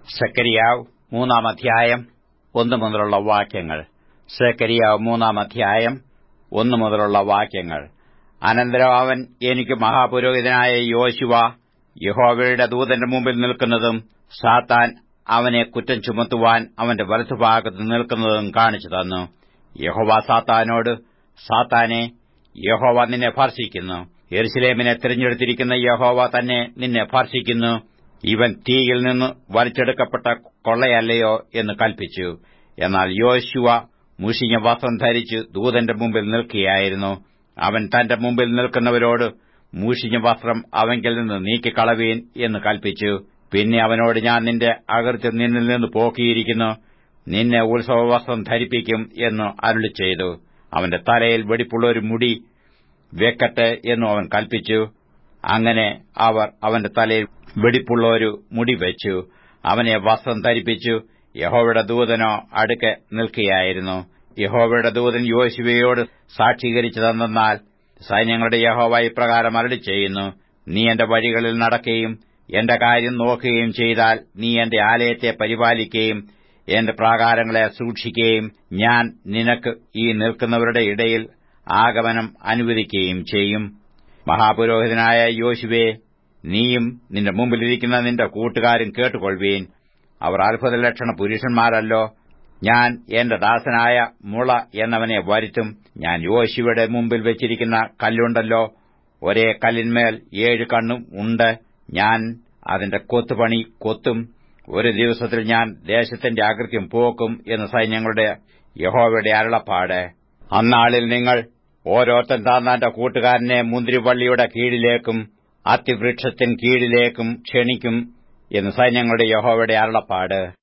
സെക്കരിയാവ് മൂന്നാം അധ്യായം ഒന്നു മുതലുള്ള വാക്യങ്ങൾ സെക്കരിയാവ് മൂന്നാം അധ്യായം ഒന്നു മുതലുള്ള വാക്യങ്ങൾ അനന്തരം അവൻ എനിക്ക് മഹാപുരോഹിതനായ യോശുവ യഹോവയുടെ ദൂതന്റെ മുമ്പിൽ നിൽക്കുന്നതും സാത്താൻ അവനെ കുറ്റം ചുമത്തുവാൻ അവന്റെ വലത്തുഭാഗത്ത് നിൽക്കുന്നതും കാണിച്ചു തന്നു യഹോവ സാത്താനോട് സാത്താനെ യഹോവ നിന്നെ ഭർഷിക്കുന്നു യെരുസലേമിനെ തിരഞ്ഞെടുത്തിരിക്കുന്ന യഹോവ തന്നെ നിന്നെ ഭർഷിക്കുന്നു ഇവൻ തീയിൽ നിന്ന് വലിച്ചെടുക്കപ്പെട്ട കൊള്ളയല്ലയോ എന്ന് കൽപ്പിച്ചു എന്നാൽ യോശുവ മുഷിഞ്ഞ വസ്ത്രം ധരിച്ച് ദൂതന്റെ മുമ്പിൽ നിൽക്കുകയായിരുന്നു അവൻ തന്റെ മുമ്പിൽ നിൽക്കുന്നവരോട് മൂഷിഞ്ഞ വസ്ത്രം അവങ്കിൽ നിന്ന് നീക്കിക്കളവീൻ എന്ന് കൽപ്പിച്ചു പിന്നെ അവനോട് ഞാൻ നിന്റെ അകൃത്യം നിന്നിൽ നിന്ന് പോക്കിയിരിക്കുന്നു നിന്നെ ഉത്സവവസ്ത്രം ധരിപ്പിക്കും എന്ന് അരുളി ചെയ്തു അവന്റെ തലയിൽ വെടിപ്പുള്ള ഒരു മുടി വെക്കട്ടെ എന്നു അവൻ കൽപ്പിച്ചു അങ്ങനെ അവർ അവന്റെ തലയിൽ വെടിപ്പുള്ള ഒരു മുടി വെച്ചു അവനെ വസ്ത്രം ധരിപ്പിച്ചു യഹോവയുടെ ദൂതനോ അടുക്കെ നിൽക്കുകയായിരുന്നു യഹോവയുടെ ദൂതൻ യോശുവയോട് സാക്ഷീകരിച്ചു തന്നാൽ സൈന്യങ്ങളുടെ യഹോവ ഇപ്രകാരം അരളി ചെയ്യുന്നു നീ എന്റെ വഴികളിൽ നടക്കുകയും എന്റെ കാര്യം നോക്കുകയും ചെയ്താൽ നീ എന്റെ ആലയത്തെ പരിപാലിക്കുകയും എന്റെ പ്രാകാരങ്ങളെ സൂക്ഷിക്കുകയും ഞാൻ നിനക്ക് ഈ നിൽക്കുന്നവരുടെ ഇടയിൽ ആഗമനം അനുവദിക്കുകയും ചെയ്യും മഹാപുരോഹിതനായ യോശുവേ നീയും നിന്റെ മുമ്പിലിരിക്കുന്ന നിന്റെ കൂട്ടുകാരും കേട്ടുകൊള്ളുവീൻ അവർ അത്ഭുത ലക്ഷണ പുരുഷന്മാരല്ലോ ഞാൻ എന്റെ ദാസനായ മുള എന്നവനെ വരുത്തും ഞാൻ യോശുവയുടെ മുമ്പിൽ വെച്ചിരിക്കുന്ന കല്ലുണ്ടല്ലോ ഒരേ കല്ലിന്മേൽ ഏഴ് കണ്ണും ഉണ്ട് ഞാൻ അതിന്റെ കൊത്തുപണി കൊത്തും ഒരു ദിവസത്തിൽ ഞാൻ ദേശത്തിന്റെ അകൃത്യം പോക്കും എന്ന് സൈന്യങ്ങളുടെ യഹോവയുടെ അരുളപ്പാട് അന്നാളിൽ നിങ്ങൾ ഓരോരുത്തൻ താന്നാന്റെ കൂട്ടുകാരനെ മുന്തിരിവള്ളിയുടെ കീഴിലേക്കും അത്തിവൃക്ഷത്തിൻ കീഴിലേക്കും ക്ഷണിക്കും എന്ന് സൈന്യങ്ങളുടെ യഹോവയുടെ അരുളപ്പാട്